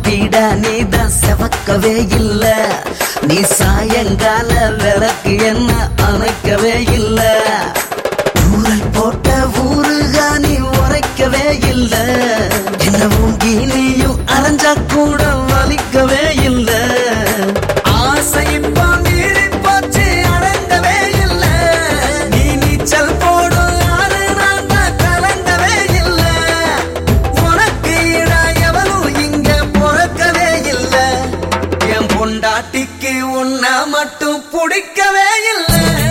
வீட நீதான் செவக்கவே இல்ல நீ சாயங்கால விளக்கு என்ன அணைக்கவே இல்ல ஊரல் போட்ட ஊருகா நீ உரைக்கவே இல்ல என்ன ஊங்கி நீயும் அரைஞ்சா கூட வலிக்கவே இல்ல ஆசை இப்போ மீறி போச்சு அடங்கவே இல்ல நீ நீச்சல் போடும் ஆறு நான் தான் கலங்கவே இல்ல உனக்கு ஈடா எவனும் இங்க பிறக்கவே இல்ல என் பொண்டாட்டிக்கு உன்னை மட்டும் பிடிக்கவே இல்ல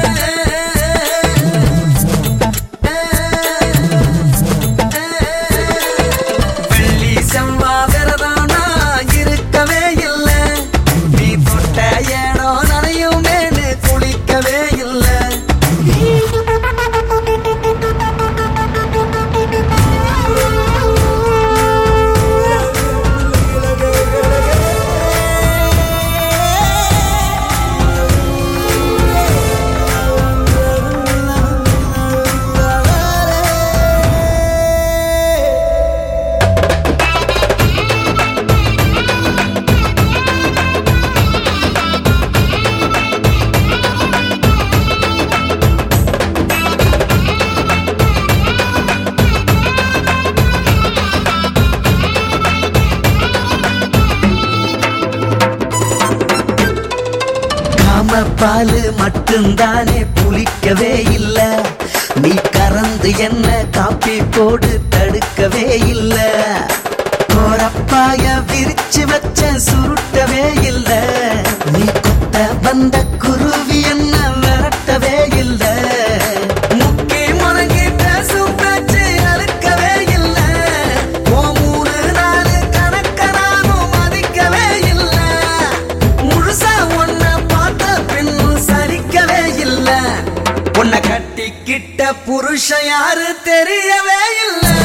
வெள்ளி செவ்வா விரதானா இருக்கவே இல்ல நீ தொட்ட ஏடம் நனையுமேனு குளிக்கவே இல்லை காம பாலு மட்டும்தானே புளிக்கவே இல்ல நீ கறந்து என்ன காப்பி போடு தடுக்கவே இல்ல கோரப்பாய விரிச்சு வச்ச சுருட்டவே இல்ல நீ கொத்த வந்த குருவி என்ன விரட்டவே இல்ல முக்கி முனங்கி பேசும் பேச்சு அறுக்கவே இல்ல ஓ மூணு நாலு கணக்க நானும் மதிக்கவே இல்ல முழுசா உன்னை பார்த்த பின்னும் சரிக்கவே இல்ல உன்னை கட்டிக்கிட்ட புருஷன் யாரு தெரியவே இல்லை